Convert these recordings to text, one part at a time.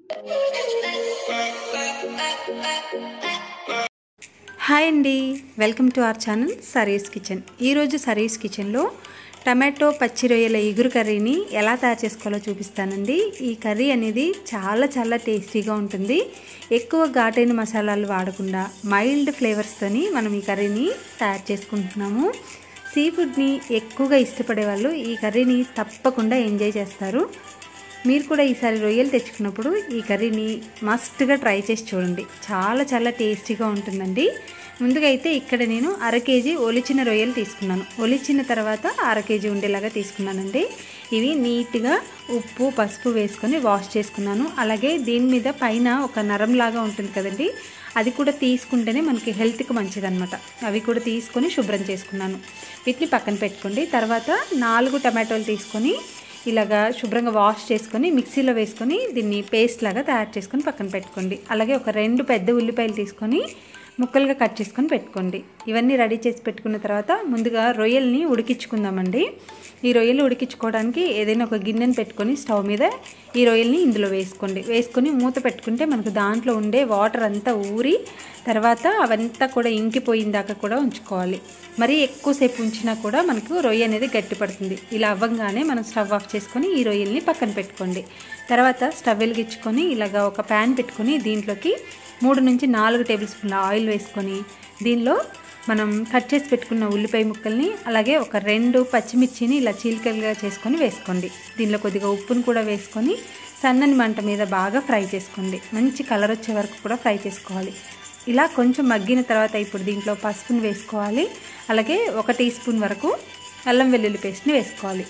hi అండి welcome to our channel Sari's kitchen ఈరోజు సరీస్ కిచెన్లో టమాటో పచ్చి రొయ్యల ఇగురు కర్రీని ఎలా తయారు చేసుకోవాలో చూపిస్తానండి ఈ కర్రీ అనేది చాలా చాలా టేస్టీగా ఉంటుంది ఎక్కువ ఘాటైన మసాలాలు వాడకుండా మైల్డ్ ఫ్లేవర్స్తోని మనం ఈ కర్రీని తయారు చేసుకుంటున్నాము సీ ఫుడ్ని ఎక్కువగా ఇష్టపడే వాళ్ళు ఈ కర్రీని తప్పకుండా ఎంజాయ్ చేస్తారు మీరు కూడా ఈసారి రొయ్యలు తెచ్చుకున్నప్పుడు ఈ కర్రీని మస్ట్గా ట్రై చేసి చూడండి చాలా చాలా టేస్టీగా ఉంటుందండి ముందుగా అయితే ఇక్కడ నేను అర కేజీ ఒలిచిన రొయ్యలు తీసుకున్నాను ఒలిచిన తర్వాత అర కేజీ ఉండేలాగా తీసుకున్నానండి ఇవి నీట్గా ఉప్పు పసుపు వేసుకొని వాష్ చేసుకున్నాను అలాగే దీని మీద పైన ఒక నరంలాగా ఉంటుంది కదండి అది కూడా తీసుకుంటేనే మనకి హెల్త్కి మంచిదన్నమాట అవి కూడా తీసుకొని శుభ్రం చేసుకున్నాను వీటిని పక్కన పెట్టుకోండి తర్వాత నాలుగు టమాటోలు తీసుకొని ఇలాగా శుభ్రంగా వాష్ చేసుకొని మిక్సీలో వేసుకొని దీన్ని పేస్ట్ లాగా తయారు చేసుకొని పక్కన పెట్టుకోండి అలాగే ఒక రెండు పెద్ద ఉల్లిపాయలు తీసుకొని ముక్కలుగా కట్ చేసుకొని పెట్టుకోండి ఇవన్నీ రెడీ చేసి పెట్టుకున్న తర్వాత ముందుగా రొయ్యల్ని ఉడికించుకుందామండి ఈ రొయ్యలు ఉడికించుకోవడానికి ఏదైనా ఒక గిన్నెని పెట్టుకొని స్టవ్ మీద ఈ రొయ్యల్ని ఇందులో వేసుకోండి వేసుకొని మూత పెట్టుకుంటే మనకు దాంట్లో ఉండే వాటర్ అంతా ఊరి తర్వాత అవంతా కూడా ఇంకిపోయిన దాకా కూడా ఉంచుకోవాలి మరి ఎక్కువసేపు ఉంచినా కూడా మనకు రొయ్య అనేది గట్టిపడుతుంది ఇలా అవ్వంగానే మనం స్టవ్ ఆఫ్ చేసుకొని ఈ రొయ్యల్ని పక్కన పెట్టుకోండి తర్వాత స్టవ్ వెలిగించుకొని ఇలాగా ఒక ప్యాన్ పెట్టుకొని దీంట్లోకి మూడు నుంచి నాలుగు టేబుల్ స్పూన్ల ఆయిల్ వేసుకొని దీనిలో మనం కట్ చేసి పెట్టుకున్న ఉల్లిపాయ ముక్కల్ని అలాగే ఒక రెండు పచ్చిమిర్చిని ఇలా చీలికలుగా చేసుకొని వేసుకోండి దీనిలో కొద్దిగా ఉప్పును కూడా వేసుకొని సన్నని మంట మీద బాగా ఫ్రై చేసుకోండి మంచి కలర్ వచ్చే వరకు కూడా ఫ్రై చేసుకోవాలి ఇలా కొంచెం మగ్గిన తర్వాత ఇప్పుడు దీంట్లో పసుపుని వేసుకోవాలి అలాగే ఒక టీ స్పూన్ వరకు అల్లం వెల్లుల్లి పేస్ట్ని వేసుకోవాలి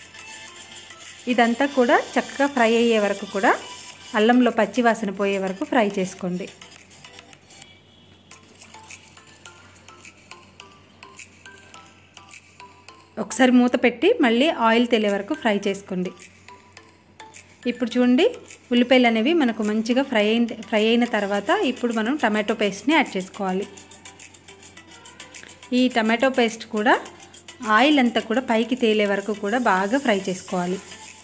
ఇదంతా కూడా చక్కగా ఫ్రై అయ్యే వరకు కూడా అల్లంలో పచ్చి వాసన పోయే వరకు ఫ్రై చేసుకోండి ఒకసారి మూత పెట్టి మళ్ళీ ఆయిల్ తెలియ వరకు ఫ్రై చేసుకోండి ఇప్పుడు చూడండి ఉల్లిపాయలు అనేవి మనకు మంచిగా ఫ్రై అయిన ఫ్రై అయిన తర్వాత ఇప్పుడు మనం టమాటో పేస్ట్ని యాడ్ చేసుకోవాలి ఈ టమాటో పేస్ట్ కూడా ఆయిల్ అంతా కూడా పైకి తేలే వరకు కూడా బాగా ఫ్రై చేసుకోవాలి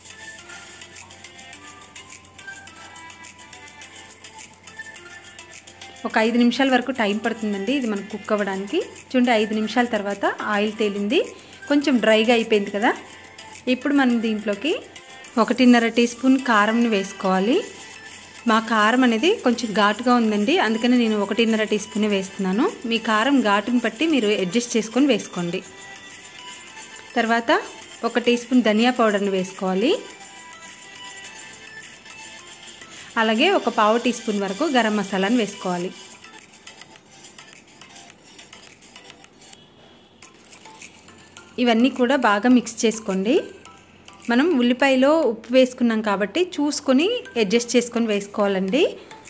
ఒక ఐదు నిమిషాల వరకు టైం పడుతుందండి ఇది మనకు కుక్ అవ్వడానికి చూడండి ఐదు నిమిషాల తర్వాత ఆయిల్ తేలింది కొంచెం డ్రైగా అయిపోయింది కదా ఇప్పుడు మనం దీంట్లోకి ఒకటిన్నర టీ స్పూన్ కారంని వేసుకోవాలి మా కారం అనేది కొంచెం ఘాటుగా ఉందండి అందుకని నేను ఒకటిన్నర టీ స్పూన్ వేస్తున్నాను మీ కారం ఘాటుని బట్టి మీరు అడ్జస్ట్ చేసుకొని వేసుకోండి తర్వాత ఒక టీ స్పూన్ ధనియా పౌడర్ని వేసుకోవాలి అలాగే ఒక పావు టీ స్పూన్ వరకు గరం మసాలాని వేసుకోవాలి ఇవన్నీ కూడా బాగా మిక్స్ చేసుకోండి మనం ఉల్లిపాయలో ఉప్పు వేసుకున్నాం కాబట్టి చూసుకొని అడ్జస్ట్ చేసుకొని వేసుకోవాలండి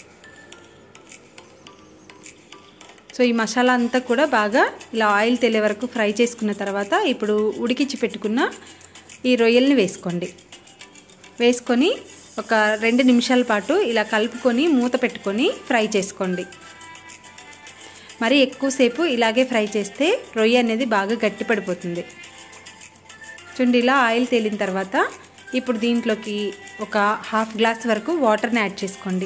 సో ఈ మసాలా అంతా కూడా బాగా ఇలా ఆయిల్ తెలియ వరకు ఫ్రై చేసుకున్న తర్వాత ఇప్పుడు ఉడికించి పెట్టుకున్న ఈ రొయ్యల్ని వేసుకోండి వేసుకొని ఒక రెండు నిమిషాల పాటు ఇలా కలుపుకొని మూత పెట్టుకొని ఫ్రై చేసుకోండి మరి ఎక్కువసేపు ఇలాగే ఫ్రై చేస్తే రొయ్య అనేది బాగా గట్టిపడిపోతుంది చూడండి ఇలా ఆయిల్ తేలిన తర్వాత ఇప్పుడు దీంట్లోకి ఒక హాఫ్ గ్లాస్ వరకు వాటర్ని యాడ్ చేసుకోండి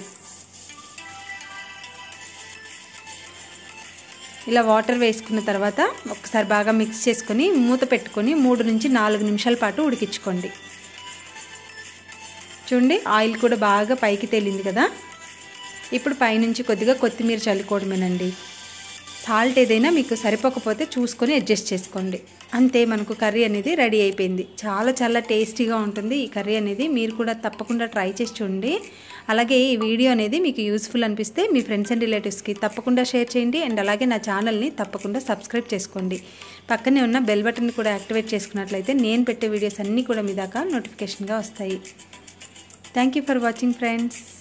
ఇలా వాటర్ వేసుకున్న తర్వాత ఒకసారి బాగా మిక్స్ చేసుకొని మూత పెట్టుకొని మూడు నుంచి నాలుగు నిమిషాల పాటు ఉడికించుకోండి చూడండి ఆయిల్ కూడా బాగా పైకి తేలింది కదా ఇప్పుడు పైనుంచి కొద్దిగా కొత్తిమీర చల్లుకోవడమేనండి సాల్ట్ ఏదైనా మీకు సరిపోకపోతే చూసుకొని అడ్జస్ట్ చేసుకోండి అంతే మనకు కర్రీ అనేది రెడీ అయిపోయింది చాలా చాలా టేస్టీగా ఉంటుంది ఈ కర్రీ అనేది మీరు కూడా తప్పకుండా ట్రై చేసి చూడండి అలాగే ఈ వీడియో అనేది మీకు యూస్ఫుల్ అనిపిస్తే మీ ఫ్రెండ్స్ అండ్ రిలేటివ్స్కి తప్పకుండా షేర్ చేయండి అండ్ అలాగే నా ఛానల్ని తప్పకుండా సబ్స్క్రైబ్ చేసుకోండి పక్కనే ఉన్న బెల్ బటన్ కూడా యాక్టివేట్ చేసుకున్నట్లయితే నేను పెట్టే వీడియోస్ అన్నీ కూడా మీ దాకా నోటిఫికేషన్గా వస్తాయి thank you for watching friends